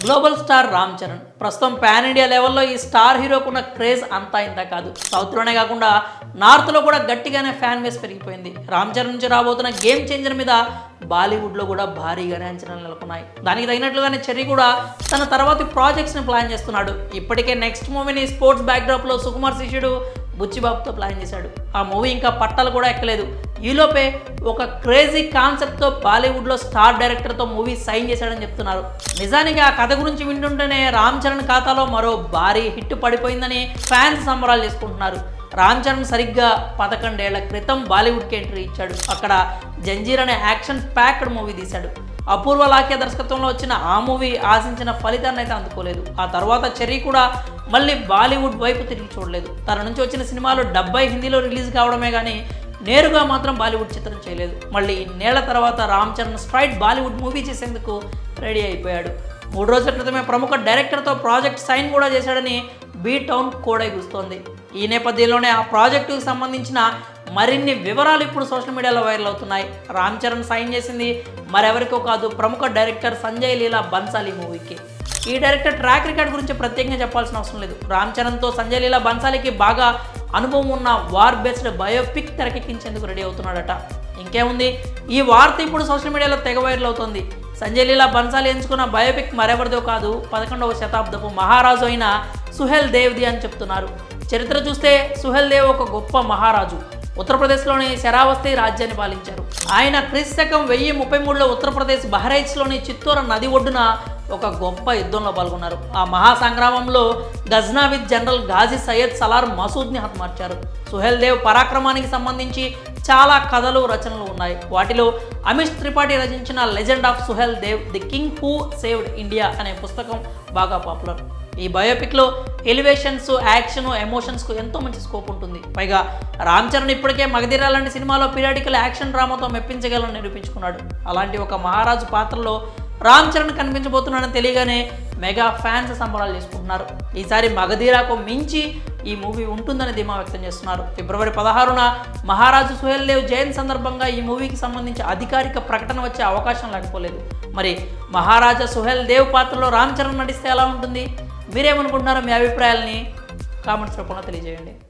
global star Ram Charan ప్రస్తుతం pan India లెవెల్లో ఈ స్టార్ హీరోకు ఉన్న క్రేజ్ అంతా ఇంత కాదు సౌత్లోనే కాకుండా నార్త్లో కూడా గట్టిగానే ఫ్యాన్ బేస్ పెరిగిపోయింది రామ్ చరణ్ నుంచి రాబోతున్న గేమ్ చేంజర్ మీద బాలీవుడ్లో కూడా భారీగానే అంచనాలు నెలకొన్నాయి దానికి తగినట్లుగానే చెర్రీ కూడా తన తర్వాతి ప్రాజెక్ట్స్ని ప్లాన్ చేస్తున్నాడు ఇప్పటికే నెక్స్ట్ మూవీని స్పోర్ట్స్ బ్యాక్డ్రాప్లో సుకుమార్ శిష్యుడు బుచ్చిబాబుతో ప్లాన్ చేశాడు ఆ మూవీ ఇంకా పట్టాలు కూడా ఎక్కలేదు ఈలోపే ఒక క్రేజీ కాన్సెప్ట్తో బాలీవుడ్లో స్టార్ డైరెక్టర్తో మూవీ సైన్ చేశాడని చెప్తున్నారు నిజానికి ఆ కథ గురించి వింటుంటేనే రామ్ చరణ్ ఖాతాలో మరో భారీ హిట్ పడిపోయిందని ఫ్యాన్స్ సంబరాలు చేసుకుంటున్నారు రామ్ చరణ్ సరిగ్గా పదకొండేళ్ల క్రితం బాలీవుడ్కి ఎంట్రీ ఇచ్చాడు అక్కడ జంజీర్ అనే యాక్షన్ ప్యాక్డ్ మూవీ తీశాడు అపూర్వ లాఖ్య దర్శకత్వంలో వచ్చిన ఆ మూవీ ఆశించిన ఫలితాన్ని అయితే అందుకోలేదు ఆ తర్వాత చెర్రీ కూడా మళ్ళీ బాలీవుడ్ వైపు తిరిగి చూడలేదు తన నుంచి వచ్చిన సినిమాలు డెబ్బై హిందీలో రిలీజ్ కావడమే కానీ నేరుగా మాత్రం బాలీవుడ్ చిత్రం చేయలేదు మళ్ళీ ఇన్నేళ్ల తర్వాత Ram Charan straight Bollywood movie చేసేందుకు రెడీ అయిపోయాడు మూడు రోజుల క్రితమే ప్రముఖ డైరెక్టర్తో ప్రాజెక్ట్ సైన్ కూడా చేశాడని బీ టౌన్ కోడై కూస్తోంది ఈ నేపథ్యంలోనే ఆ ప్రాజెక్టుకు సంబంధించిన మరిన్ని వివరాలు ఇప్పుడు సోషల్ మీడియాలో వైరల్ అవుతున్నాయి రామ్ చరణ్ సైన్ చేసింది మరెవరికో కాదు ప్రముఖ డైరెక్టర్ సంజయ్ లీలా బన్సాలి మూవీకి ఈ డైరెక్టర్ ట్రాక్ రికార్డ్ గురించి ప్రత్యేకంగా చెప్పాల్సిన అవసరం లేదు రామ్ చరణ్తో సంజయ్ లీలా బన్సాలికి బాగా అనుభవం ఉన్న వార్ బేస్డ్ బయోపిక్ తెరకెక్కించేందుకు రెడీ అవుతున్నాడట ఇంకేముంది ఈ వార్త ఇప్పుడు సోషల్ మీడియాలో తెగ వైరల్ అవుతుంది సంజయ్ లీలా బన్సాలి ఎంచుకున్న బయోపిక్ మరెవరిదో కాదు పదకొండవ శతాబ్దపు మహారాజు అయిన సుహెల్ దేవ్ది అని చెప్తున్నారు చరిత్ర చూస్తే సుహెల్ దేవ్ ఒక గొప్ప మహారాజు ఉత్తరప్రదేశ్లోని శరావస్తి రాజ్యాన్ని పాలించారు ఆయన క్రీస్తు శకం వెయ్యి ముప్పై మూడులో ఉత్తరప్రదేశ్ బహ్రైచ్లోని చిత్తూర నది ఒడ్డున ఒక గొప్ప యుద్ధంలో పాల్గొన్నారు ఆ మహా సంగ్రామంలో గజ్నావిద్ జనరల్ గాజీ సయ్యద్ సలార్ మసూద్ని హతమార్చారు సుహెల్ దేవ్ పరాక్రమానికి సంబంధించి చాలా కథలు రచనలు ఉన్నాయి వాటిలో అమిష్ త్రిపాఠి రచించిన legend of Suhel Dev the king who saved India అనే పుస్తకం బాగా పాపులర్ ఈ బయోపిక్లో ఎలివేషన్స్ యాక్షన్ ఎమోషన్స్కు ఎంతో మంచి స్కోప్ ఉంటుంది పైగా రామ్ చరణ్ ఇప్పటికే మగధీర లాంటి సినిమాలో పీరియాడికల్ యాక్షన్ డ్రామాతో మెప్పించగలని నిరూపించుకున్నాడు అలాంటి ఒక మహారాజు పాత్రలో రామ్ చరణ్ కనిపించబోతున్నాడని తెలియగానే మెగా ఫ్యాన్స్ సంబరాలు చేసుకుంటున్నారు ఈసారి మగధీరాకు మించి ఈ మూవీ ఉంటుందని ధీమా వ్యక్తం చేస్తున్నారు ఫిబ్రవరి పదహారున మహారాజు సుహెల్ దేవ్ జయంతి సందర్భంగా ఈ మూవీకి సంబంధించి అధికారిక ప్రకటన వచ్చే అవకాశం లేకపోలేదు మరి మహారాజా సుహెల్ దేవ్ పాత్రలో రామ్ చరణ్ నటిస్తే ఎలా ఉంటుంది మీరేమనుకుంటున్నారో మీ అభిప్రాయాలని కామెంట్స్ రూపంలో తెలియజేయండి